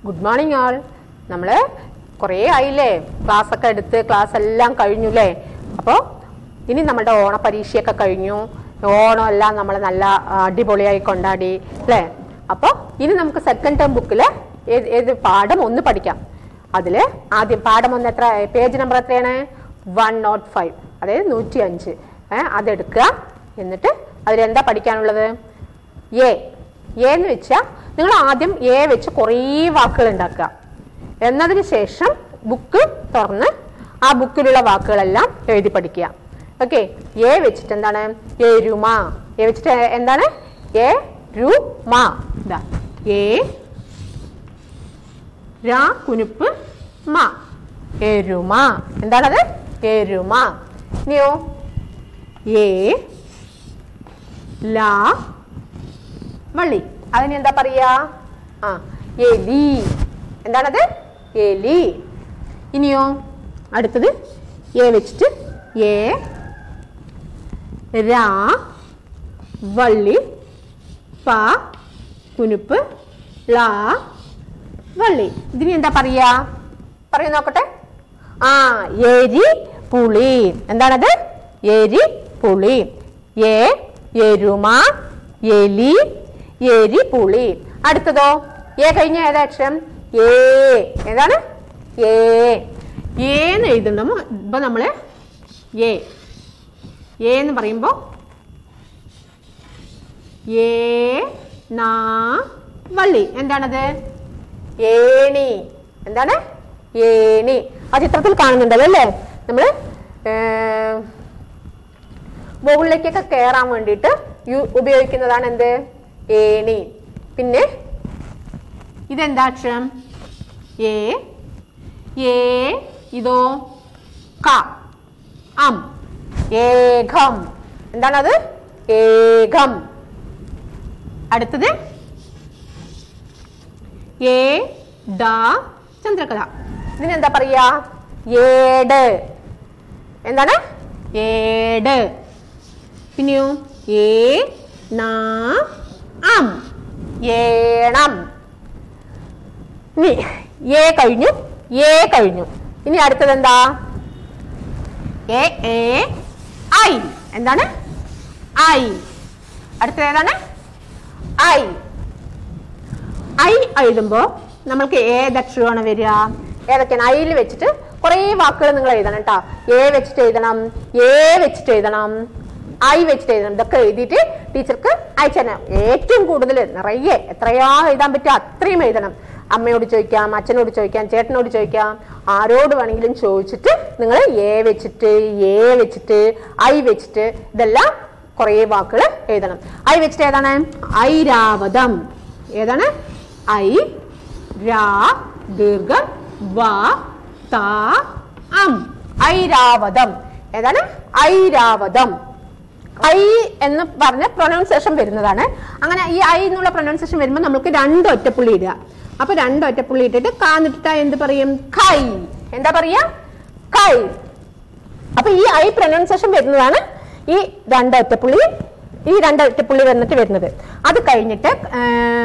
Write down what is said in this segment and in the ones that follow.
Good morning ആൾ നമ്മൾ കുറേ ആയില്ലേ ക്ലാസ് ഒക്കെ എടുത്ത് ക്ലാസ് എല്ലാം കഴിഞ്ഞു അല്ലേ അപ്പോൾ ഇനി നമ്മുടെ ഓണപരീക്ഷയൊക്കെ കഴിഞ്ഞു ഓണം എല്ലാം നമ്മൾ നല്ല ആ, അടിപൊളിയായി കൊണ്ടാടി അല്ലേ അപ്പോൾ ഇനി നമുക്ക് സെക്കൻഡ് ടേം ബുക്കിൽ ഏത് ഏത് പാഠം ഒന്ന് പഠിക്കാം അതിൽ ആദ്യം പാഠം ഒന്ന് എത്ര പേജ് നമ്പർ എത്രയാണ് വൺ നോട്ട് ഫൈവ് അതായത് നൂറ്റി അഞ്ച് ഏഹ് അതെടുക്കുക എന്നിട്ട് അതിലെന്താ പഠിക്കാനുള്ളത് എ എ എന്ന് വെച്ചാൽ നിങ്ങൾ ആദ്യം എ വെച്ച് കുറേ വാക്കുകൾ ഉണ്ടാക്കുക എന്നതിന് ശേഷം ബുക്ക് തുറന്ന് ആ ബുക്കിലുള്ള വാക്കുകളെല്ലാം എഴുതി പഠിക്കുക ഓക്കെ എ വെച്ചിട്ട് എന്താണ് എരുമ എ വെച്ചിട്ട് എന്താണ് എ രു മ ഇതാ എ രാ കുനുപ്പ് മ എരുമ എന്താണത് എരുമ ഇനിയോ എ ലാ വള്ളി അതിന് എന്താ പറയാ ആ എലി എന്താണത് എലി ഇനിയോ അടുത്തത് എ വെച്ചിട്ട് എ രാ വള്ളി പ കുനുപ്പ് ലാ വള്ളി ഇതിന് എന്താ പറയാ പറയൂ നോക്കട്ടെ ആ എരി പുളി എന്താണത് എരി പുളി എ എരുമ എലി എരി പുളി അടുത്തതോ എ കഴിഞ്ഞ ഏതാ അക്ഷരം ഏ ഏതാണ് ഏ ഏന്ന് എഴുതണം ഇപ്പൊ നമ്മള് ഏ ഏ എന്ന് പറയുമ്പോ ഏ നാ വള്ളി എന്താണത് ഏണി എന്താണ് ഏണി ആ ചിത്രത്തിൽ കാണുന്നുണ്ടല്ലോ അല്ലേ നമ്മള് ഏർ, മുകളിലേക്കൊക്കെ കയറാൻ വേണ്ടിയിട്ട് യു- ഉപയോഗിക്കുന്നതാണ് എന്ത് ഏണി പിന്നെ ഇതെന്താ അക്ഷരം ഏ ഏ ഇതോ ക അം ഏകം എന്താണത് ഏകം അടുത്തത് ഏ ഡ ചന്ദ്രകല ഇതിനെന്താ പറയാ ഏട് എന്താണ് ഏട് പിന്നെയോ ഏ നാ അം ഏണം ഇനി ഏ കഴിഞ്ഞു ഏ കഴിഞ്ഞു ഇനി അടുത്തത് എന്താ എ എ ഐ എന്താണ് ഐ അടുത്തത് ഏതാണ് ഐ ഐ എഴുതുമ്പോ നമ്മൾക്ക് ഏതക്ഷരമാണ് വരിക ഏതൊക്കെയാണ് ഐയിൽ വെച്ചിട്ട് കുറേ വാക്കുകൾ നിങ്ങൾ എഴുതണം കേട്ടോ എ വെച്ചിട്ട് എഴുതണം എ വെച്ചിട്ട് എഴുതണം ഐ വെച്ചിട്ട് എഴുതണം ഇതൊക്കെ എഴുതിയിട്ട് ടീച്ചർക്ക് അയച്ചു തരണം ഏറ്റവും കൂടുതൽ നിറയെ എത്രയാ എഴുതാൻ പറ്റുക അത്രയും എഴുതണം അമ്മയോട് ചോദിക്കാം അച്ഛനോട് ചോദിക്കാം ചേട്ടനോട് ചോദിക്കാം ആരോട് വേണമെങ്കിലും ചോദിച്ചിട്ട് നിങ്ങൾ എ വെച്ചിട്ട് എ വെച്ചിട്ട് ഐ വെച്ചിട്ട് ഇതെല്ലാം കുറേ വാക്കുകൾ എഴുതണം ഐ വെച്ചിട്ട് ഏതാണ് ഐരാവതം ഏതാണ് ഐ രാ ദീർഘം വ ത അം ഐരാവതം ഏതാണ് ഐരാവതം ഐ എന്ന് പറഞ്ഞ പ്രൊനൗൺസിയേഷൻ വരുന്നതാണ് അങ്ങനെ ഈ ഐ എന്നുള്ള പ്രൊനൗൺസിയേഷൻ വരുമ്പോൾ നമുക്ക് രണ്ട് ഒറ്റപ്പുള്ളി ഇടുക അപ്പൊ രണ്ട് ഒറ്റപ്പുള്ളി ഇട്ടിട്ട് കാന്നിട്ടാ എന്ത് പറയും കൈ എന്താ പറയാ കൈ അപ്പൊ ഈ ഐ പ്രൊനൗൺസിയേഷൻ വരുന്നതാണ് ഈ രണ്ട് ഒറ്റപ്പുള്ളി ഈ രണ്ട് ഒറ്റപ്പുള്ളി വന്നിട്ട് വരുന്നത് അത് കഴിഞ്ഞിട്ട് ആ,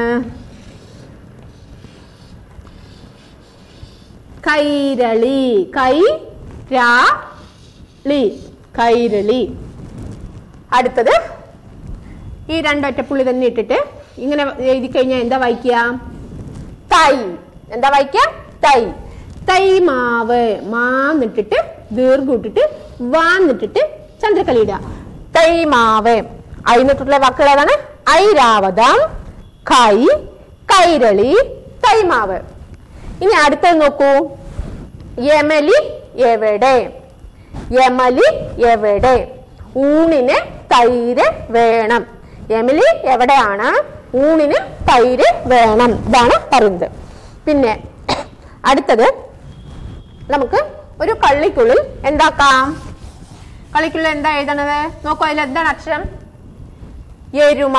കൈരളി കൈ രാ ളി കൈരളി അടുത്തത് ഈ രണ്ടൊറ്റപ്പുള്ളി തന്നെ ഇട്ടിട്ട് ഇങ്ങനെ എഴുതി കഴിഞ്ഞാൽ എന്താ വായിക്കുക തൈ എന്താ വായിക്കുക തൈ തൈ മാവ് മാന്നിട്ടിട്ട് ദീർഘം ഇട്ടിട്ട് വാന്നിട്ടിട്ട് ചന്ദ്രക്കലി ഇടുക തൈ മാവ് അതിനിട്ടുള്ള വാക്കുകൾ ഏതാണ് ഐരാവതം കൈ കൈരളി തൈമാവ് ഇനി അടുത്തത് നോക്കൂ യമലി എവിടെ യമലി എവിടെ ഊണിന് തൈര് വേണം യമലി എവിടെയാണ് ഊണിന് തൈര് വേണം ഇതാണ് പറയുന്നത് പിന്നെ അടുത്തത് നമുക്ക് ഒരു കള്ളിക്കുള്ളിൽ എന്താക്കാം കളിക്കുള്ളിൽ എന്താ എഴുതണത് നോക്കൂ അതിൽ എന്താണ് അക്ഷരം എരുമ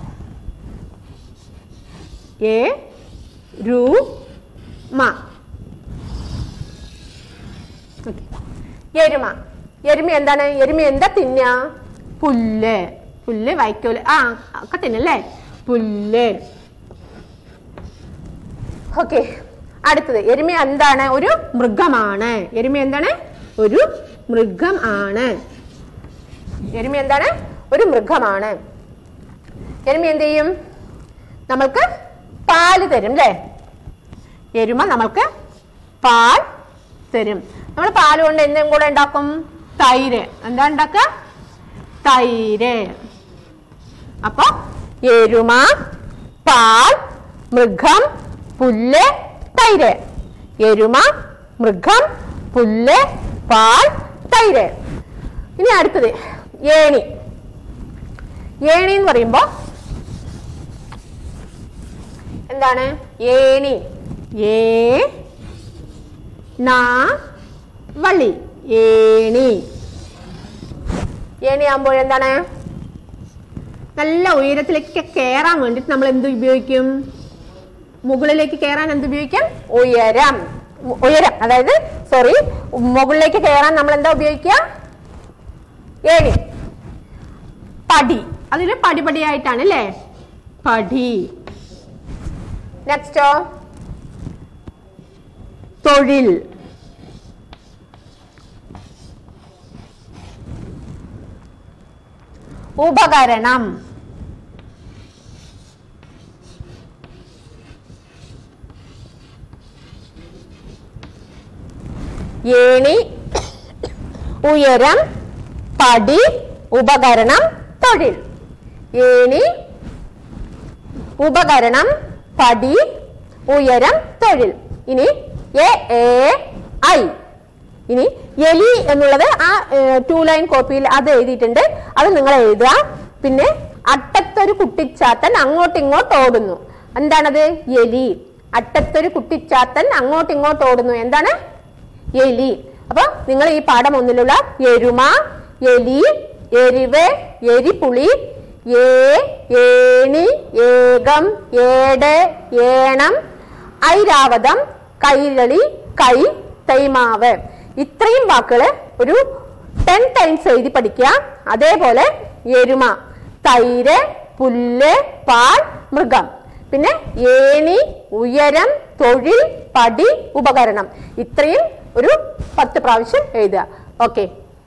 എ രു മ Okay. എരുമ എരുമ എന്താണ് എരുമ എന്താ തിന്ന പുല്ല് പുല്ല് വൈക്കോല് ആ ഒക്കെ തിന്നല്ലേ പുല്ല് ഓക്കെ അടുത്തത് എരുമ എന്താണ് ഒരു മൃഗമാണ് എരുമ എന്താണ് ഒരു മൃഗം ആണ് എരുമ എന്താണ് ഒരു മൃഗമാണ് എരുമ എന്ത് ചെയ്യും നമ്മൾക്ക് പാല് തരും അല്ലേ എരുമ നമ്മൾക്ക് പാൽ തരും നമ്മൾ പാൽ കൊണ്ട് എന്തും കൂടെ ഉണ്ടാക്കും തൈര് എന്താ ഉണ്ടാക്കുക തൈര് അപ്പൊ എരുമ പാൽ മൃഗം പുല്ല് തൈര് എരുമ മൃഗം പുല്ല് പാൽ തൈര് ഇനി അടുത്തത് ഏണി ഏണി എന്ന് പറയുമ്പോ എന്താണ് ഏണി ഏ നാ വള്ളി ഏണി ഏണി ആകുമ്പോൾ എന്താണ് നല്ല ഉയരത്തിലേക്ക് കയറാൻ വേണ്ടിട്ട് നമ്മൾ എന്ത് ഉപയോഗിക്കും മുകളിലേക്ക് കയറാൻ എന്ത് ഉപയോഗിക്കാം ഉയരം ഉ- ഉയരം അതായത് സോറി മുകളിലേക്ക് കയറാൻ നമ്മൾ എന്താ ഉപയോഗിക്കുക ഏണി പടി അതിൽ പടിപടിയായിട്ടാണ് അല്ലേ പടി നെക്സ്റ്റോ തൊഴിൽ ഉപകരണം ഏണി ഉയരം പടി ഉപകരണം തൊഴിൽ ഏണി ഉപകരണം പടി ഉയരം തൊഴിൽ ഇനി എ എ ഐ ഇനി എലി എന്നുള്ളത് ആ ടു ലൈൻ കോപ്പിയിൽ അത് എഴുതിയിട്ടുണ്ട് അത് നിങ്ങൾ എഴുതുക പിന്നെ അട്ടത്തൊരു കുട്ടിച്ചാത്തൻ അങ്ങോട്ട് ഇങ്ങോട്ട് ഓടുന്നു എന്താണത് എലി അട്ടത്തൊരു കുട്ടിച്ചാത്തൻ അങ്ങോട്ട് ഇങ്ങോട്ട് ഓടുന്നു എന്താണ് എലി അപ്പൊ നിങ്ങൾ ഈ പാഠം ഒന്നിലുള്ള എരുമ എലി എരിവ് എരിപുളി ഏ ഏണി ഏകം ഏട് ഏണം ഐരാവതം കൈരളി കൈ തൈമാവ് ഇത്രയും വാക്കുകൾ ഒരു ടെൻ ടൈംസ് എഴുതി പഠിക്കുക അതേപോലെ എരുമ തൈര് പുല്ല് പാൽ മൃഗം പിന്നെ ഏണി ഉയരം തൊഴിൽ പടി ഉപകരണം ഇത്രയും ഒരു പത്ത് പ്രാവശ്യം എഴുതുക ഓക്കെ